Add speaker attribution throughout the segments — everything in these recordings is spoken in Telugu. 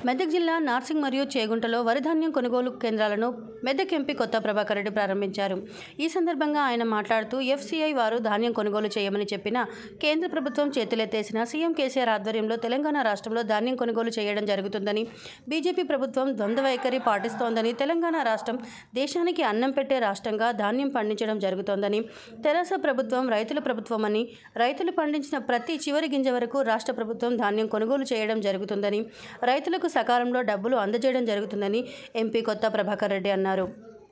Speaker 1: మెదక్ జిల్లా నార్సింగ్ మరియు చేగుంటలో వరి ధాన్యం కొనుగోలు కేంద్రాలను మెదక్ ఎంపీ కొత్త ప్రభాకర్ రెడ్డి ప్రారంభించారు ఈ సందర్భంగా ఆయన మాట్లాడుతూ ఎఫ్సీఐ వారు ధాన్యం కొనుగోలు చేయమని చెప్పిన కేంద్ర ప్రభుత్వం చేతులెత్తేసిన సీఎం కేసీఆర్ ఆధ్వర్యంలో తెలంగాణ రాష్ట్రంలో ధాన్యం కొనుగోలు చేయడం జరుగుతుందని బీజేపీ ప్రభుత్వం ద్వంద్వ వైఖరి పాటిస్తోందని తెలంగాణ రాష్ట్రం దేశానికి అన్నం పెట్టే రాష్ట్రంగా ధాన్యం పండించడం జరుగుతోందని తెరాస ప్రభుత్వం రైతుల ప్రభుత్వమని రైతులు పండించిన ప్రతి చివరి గింజ వరకు రాష్ట్ర ప్రభుత్వం ధాన్యం కొనుగోలు చేయడం జరుగుతుందని రైతులకు సకాలంలో డబ్బులు అందజేయడం జరుగుతుందని ఎంపీ కొత్త ప్రభాకర్ రెడ్డి అన్నారు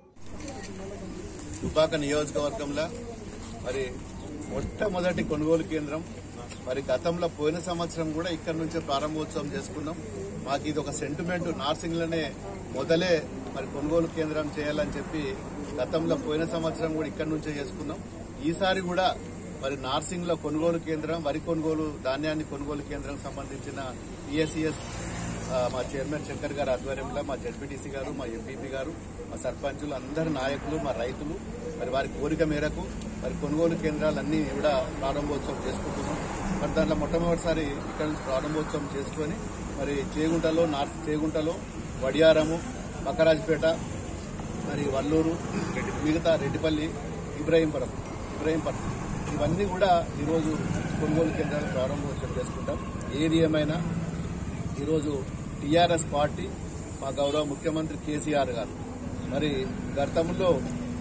Speaker 2: దుబ్బాక నియోజకవర్గంలో మరి మొట్టమొదటి కొనుగోలు కేంద్రం మరి గతంలో పోయిన సంవత్సరం కూడా ఇక్కడ నుంచే ప్రారంభోత్సవం చేసుకున్నాం మాకు ఇది ఒక సెంటిమెంట్ నార్సింగ్లోనే మొదలే మరి కొనుగోలు కేంద్రం చేయాలని చెప్పి గతంలో పోయిన సంవత్సరం కూడా ఇక్కడ నుంచే చేసుకున్నాం ఈసారి కూడా మరి నార్సింగ్ లో కొనుగోలు కేంద్రం వరి కొనుగోలు ధాన్యాన్ని కొనుగోలు కేంద్రం సంబంధించిన పిఎస్సిఎస్ ఆ, మా చైర్మన్ శంకర్ గారి ఆధ్వర్యంలో మా జడ్పీటీసీ గారు మా ఎంపీపీ గారు మా సర్పంచులు అందరు నాయకులు మా రైతులు మరి వారి కోరిక మేరకు మరి కొనుగోలు కేంద్రాలన్నీ కూడా ప్రారంభోత్సవం చేసుకుంటున్నాం మరి దాంట్లో మొట్టమొదటిసారి ఇక్కడ నుంచి ప్రారంభోత్సవం చేసుకొని మరి చేగుంటలో నార్త్ చేగుంటలో వడియారము మకరాజ్పేట మరి వల్లూరు మిగతా రెడ్డిపల్లి ఇబ్రాహీంపురం ఇబ్రాహీంపట్నం ఇవన్నీ కూడా ఈరోజు కొనుగోలు కేంద్రాలు ప్రారంభోత్సవం చేసుకుంటాం ఏది ఏమైనా ఈరోజు టీఆర్ఎస్ పార్టీ మా గౌరవ ముఖ్యమంత్రి కేసీఆర్ గారు మరి గతంలో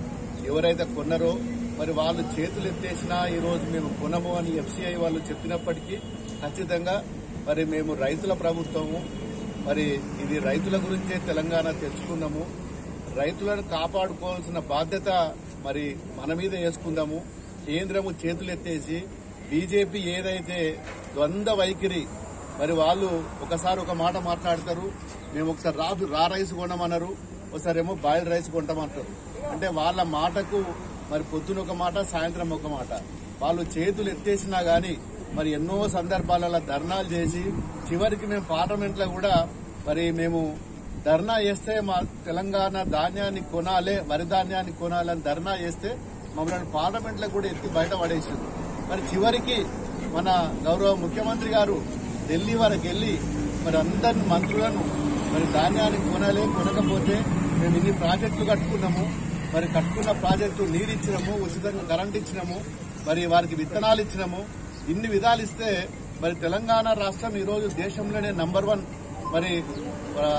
Speaker 2: ఎవరైతే కొన్నారో మరి వాళ్ళు చేతులు ఎత్తేసినా ఈరోజు మేము కొనము అని ఎఫ్సీఐ వాళ్ళు చెప్పినప్పటికీ ఖచ్చితంగా మరి మేము రైతుల ప్రభుత్వము మరి ఇది రైతుల గురించే తెలంగాణ తెచ్చుకున్నాము రైతులను కాపాడుకోవాల్సిన బాధ్యత మరి మన మీద వేసుకుందాము కేంద్రము చేతులెత్తేసి బీజేపీ ఏదైతే ద్వంద్వ వైఖరి మరి వాళ్ళు ఒకసారి ఒక మాట మాట్లాడతారు మేము ఒకసారి రా రా రైస్ కొనమన్నారు ఒకసారి ఏమో బాయిల్ రైస్ కొంటామంటారు అంటే వాళ్ళ మాటకు మరి పొద్దున ఒక మాట సాయంత్రం ఒక మాట వాళ్ళు చేతులు ఎత్తేసినా గాని మరి ఎన్నో సందర్భాలలో ధర్నాలు చేసి చివరికి మేము పార్లమెంట్ లో కూడా మరి మేము ధర్నా చేస్తే మా తెలంగాణ ధాన్యాన్ని కొనాలి వరి ధాన్యాన్ని కొనాలని ధర్నా చేస్తే మమ్మల్ని పార్లమెంట్ లో కూడా ఎత్తి బయట పడేసింది మరి చివరికి మన గౌరవ ముఖ్యమంత్రి గారు ఢిల్లీ వరకు వెళ్లి మరి అందరి మంత్రులను మరి ధాన్యాన్ని కొనాలి కొనకపోతే మేము ఇన్ని ప్రాజెక్టులు కట్టుకున్నాము మరి కట్టుకున్న ప్రాజెక్టు నీరు ఇచ్చినాము ఉచితంగా కరెంట్ ఇచ్చినాము మరి వారికి విత్తనాలు ఇచ్చినాము ఇన్ని విధాలు ఇస్తే మరి తెలంగాణ రాష్ట్రం ఈ రోజు దేశంలోనే నంబర్ వన్ మరి ఆ,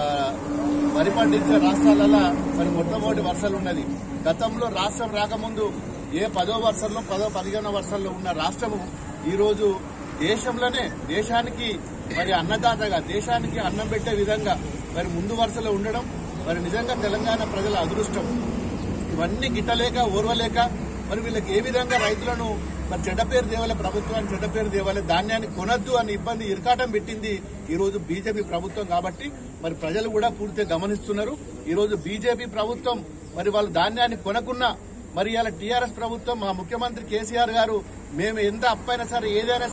Speaker 2: వరి పండించే రాష్ట్రాలలో మరి మొట్టమొదటి వర్షాలు ఉన్నది గతంలో రాష్ట్రం రాకముందు ఏ పదో వర్షంలో పదో పదిహేనో వర్షాల్లో ఉన్న రాష్ట్రము ఈ రోజు దేశంలోనే దేశానికి మరి అన్నదాతగా దేశానికి అన్నం పెట్టే విధంగా మరి ముందు వరుసలో ఉండడం మరి నిజంగా తెలంగాణ ప్రజల అదృష్టం ఇవన్నీ గిట్టలేక ఓర్వలేక మరి వీళ్ళకి ఏ విధంగా రైతులను మరి చెడ్డ పేరు దేవాలి ప్రభుత్వాన్ని చెడ్డ పేరు దేవాలి ధాన్యాన్ని కొనొద్దు అని ఇబ్బంది ఇరకాటం పెట్టింది ఈ రోజు బీజేపీ ప్రభుత్వం కాబట్టి మరి ప్రజలు కూడా పూర్తిగా గమనిస్తున్నారు ఈ రోజు బీజేపీ ప్రభుత్వం మరి వాళ్ళు ధాన్యాన్ని కొనకున్నా మరి ఇలా టీఆర్ఎస్ ప్రభుత్వం మా ముఖ్యమంత్రి కేసీఆర్ గారు మేము ఎంత అప్పైనా సరే ఏదైనా